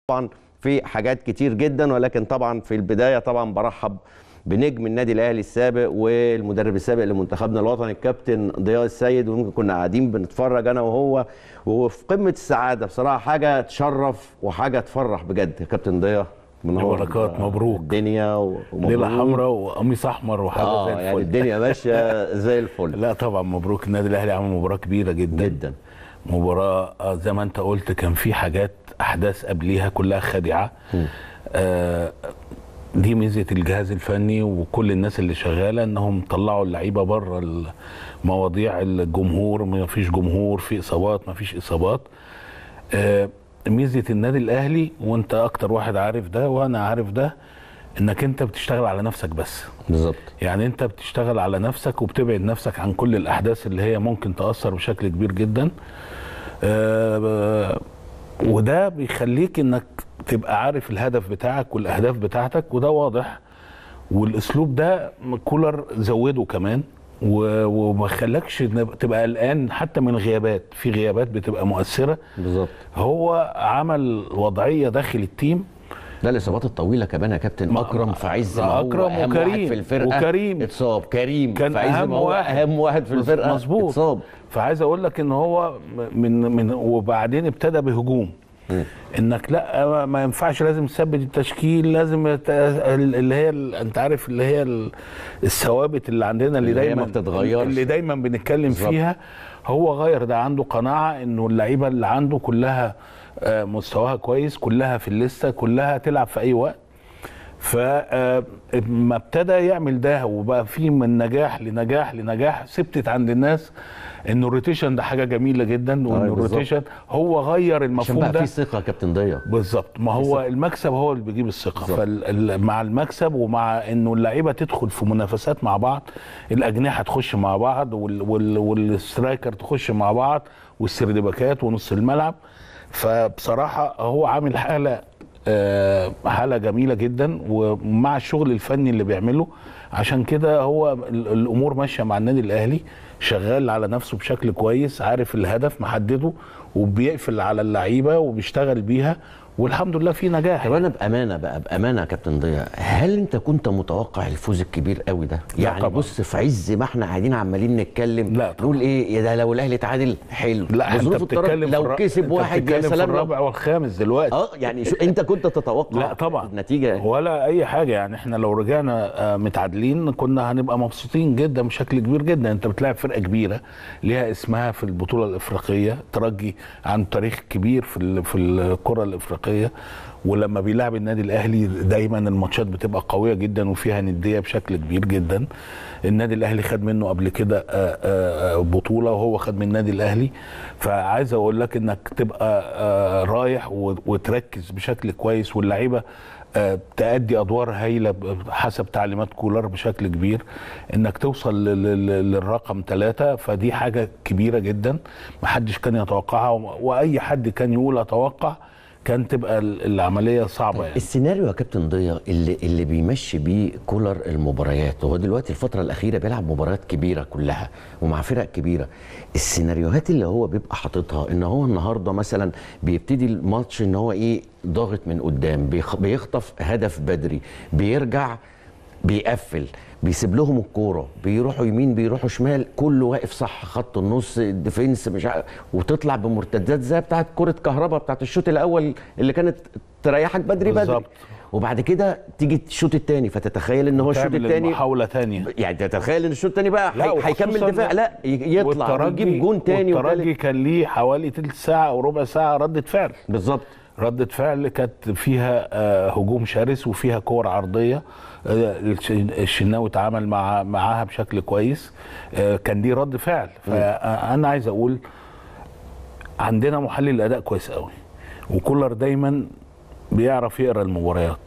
طبعا في حاجات كتير جدا ولكن طبعا في البدايه طبعا برحب بنجم النادي الاهلي السابق والمدرب السابق لمنتخبنا الوطني الكابتن ضياء السيد وممكن كنا قاعدين بنتفرج انا وهو وفي قمه السعاده بصراحه حاجه تشرف وحاجه تفرح بجد يا كابتن ضياء منور بركات مبروك الدنيا و- ومبروك. ليله حمراء وقميص احمر وحاجه اه زي يعني الفل الدنيا ماشيه زي الفل لا طبعا مبروك النادي الاهلي عمل مباراه كبيره جدا جدا مباراه آه، زي ما انت قلت كان في حاجات احداث قبليها كلها خادعه آه دي ميزه الجهاز الفني وكل الناس اللي شغاله انهم طلعوا اللعيبه بره مواضيع الجمهور ما فيش جمهور في اصابات ما فيش اصابات آه ميزه النادي الاهلي وانت اكتر واحد عارف ده وانا عارف ده انك انت بتشتغل على نفسك بس بالظبط يعني انت بتشتغل على نفسك وبتبعد نفسك عن كل الاحداث اللي هي ممكن تاثر بشكل كبير جدا آه، وده بيخليك انك تبقى عارف الهدف بتاعك والاهداف بتاعتك وده واضح والاسلوب ده كولر زوده كمان و- وما خلاكش نب- تبقى قلقان حتى من غيابات في غيابات بتبقى مؤثره بالظبط هو عمل وضعيه داخل التيم ده الاصابات الطويله كمان يا كابتن ما- اكرم في عز ما هو أكرم أهم واحد وكريم. في الفرقه وكريم. اتصاب كريم كان في عز أهم ما هو واحد. اهم واحد في الفرقه مظبوط اتصاب فعايز اقول لك ان هو من من وبعدين ابتدى بهجوم انك لا ما ينفعش لازم تثبت التشكيل لازم يت- اللي هي ال- انت عارف اللي هي ال- الثوابت اللي عندنا اللي, اللي هي دايما ما بتتغيرش. اللي دايما بنتكلم بالظبط. فيها هو غير ده عنده قناعه انه اللعيبه اللي عنده كلها آه، مستواها كويس كلها في الليسته كلها تلعب في اي وقت فما ابتدى يعمل ده وبقى في من نجاح لنجاح لنجاح ثبتت عند الناس انه الروتيشن ده حاجه جميله جدا وان بالظبط. الروتيشن هو غير عشان المفهوم بقى ده في ثقه يا كابتن ضياء بالظبط ما هو المكسب هو اللي بيجيب الثقه بالظبط. فمع المكسب ومع انه اللعيبه تدخل في منافسات مع بعض الاجنحه تخش مع بعض وال وال والسترايكر تخش مع بعض والسردباكات ونص الملعب فبصراحه هو عامل حاله آه، حاله جميله جدا ومع الشغل الفني اللي بيعمله عشان كده هو ال- الامور ماشيه مع النادي الاهلي شغال على نفسه بشكل كويس عارف الهدف محدده وبيقفل على اللعيبه وبيشتغل بيها والحمد لله في نجاح طب انا بامانه بقى بامانه يا كابتن ضياء هل انت كنت متوقع الفوز الكبير قوي ده لا يعني طبعا. بص في عز ما احنا قاعدين عمالين نتكلم لا طبعا. نقول ايه يا ده لو الاهلي اتعادل حلو لا انت بظروف الطرف بتتكلم في لو الر- كسب انت واحد يا بتتكلم في سلام لو- الرابع والخامس دلوقتي اه يعني شو انت كنت تتوقع لا طبعا النتيجه ولا اي حاجه يعني احنا لو رجعنا آه، متعادلين كنا هنبقى مبسوطين جدا بشكل كبير جدا انت بتلاعب فرقه كبيره ليها اسمها في البطوله الافريقيه ترجي عنده تاريخ كبير في ال- في الكره الافريقيه ولما بيلعب النادي الاهلي دايما الماتشات بتبقى قويه جدا وفيها نديه بشكل كبير جدا النادي الاهلي خد منه قبل كده آه، آه، آه، بطوله وهو خد من النادي الاهلي فعايز اقول لك انك تبقى آه، رايح و- وتركز بشكل كويس واللعيبه آه، تأدي ادوار هايله ب- حسب تعليمات كولر بشكل كبير انك توصل لل- لل- للرقم ثلاثة فدي حاجه كبيره جدا محدش كان يتوقعها و- واي حد كان يقول اتوقع كان تبقى ال- العمليه صعبه يعني السيناريو يا كابتن ضياء اللي اللي بيمشي بيه كولر المباريات هو دلوقتي الفتره الاخيره بيلعب مباريات كبيره كلها ومع فرق كبيره السيناريوهات اللي هو بيبقى حاططها ان هو النهارده مثلا بيبتدي الماتش ان هو ايه ضاغط من قدام بيخ- بيخطف هدف بدري بيرجع بيقفل بيسيب لهم الكوره بيروحوا يمين بيروحوا شمال كله واقف صح خط النص الديفنس مش عارف وتطلع بمرتدات زي بتاعت كره كهرباء بتاعت الشوط الاول اللي كانت تريحك بدري بدري بالظبط. وبعد كده تيجي الشوط الثاني فتتخيل ان هو الشوط تعمل الثاني محاوله ثانيه يعني تتخيل ان الشوط الثاني بقى لا، هي- هيكمل وخصوصاً دفاع لا ي- يطلع والترجي- ويجيب جون تاني والترجي وتالت كان ليه حوالي تلت ساعه او ربع ساعه رده فعل بالظبط ردة فعل كانت فيها آه، هجوم شرس وفيها كور عرضية آه، الش- الشناوي اتعامل مع معاها بشكل كويس آه، كان دي رد فعل فأنا عايز أقول عندنا محلل أداء كويس قوي وكولر دايما بيعرف يقرا المباريات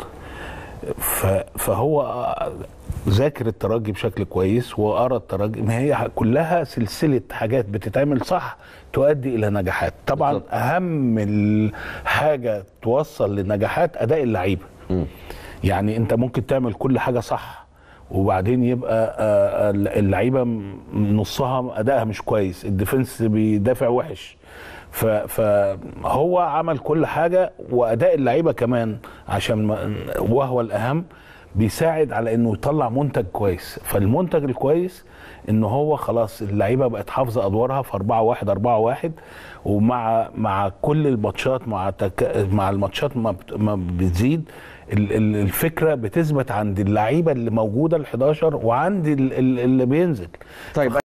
ف- فهو آه، ذاكر الترجي بشكل كويس وقرا الترجي ما هي ح- كلها سلسله حاجات بتتعمل صح تؤدي الى نجاحات طبعا بالظبط. اهم الحاجه توصل لنجاحات اداء اللعيبه يعني انت ممكن تعمل كل حاجه صح وبعدين يبقى آه، اللعيبه م- نصها ادائها مش كويس الديفنس بيدافع وحش ف- فهو عمل كل حاجه واداء اللعيبه كمان عشان ما- وهو الاهم بيساعد على انه يطلع منتج كويس فالمنتج الكويس ان هو خلاص اللعيبه بقت حافظه ادوارها في 4 1 4 1 ومع مع كل الماتشات مع تك... مع الماتشات ما, بت... ما بتزيد ال- ال- الفكره بتثبت عند اللعيبه اللي موجوده ال 11 وعند ال- ال- اللي بينزل طيب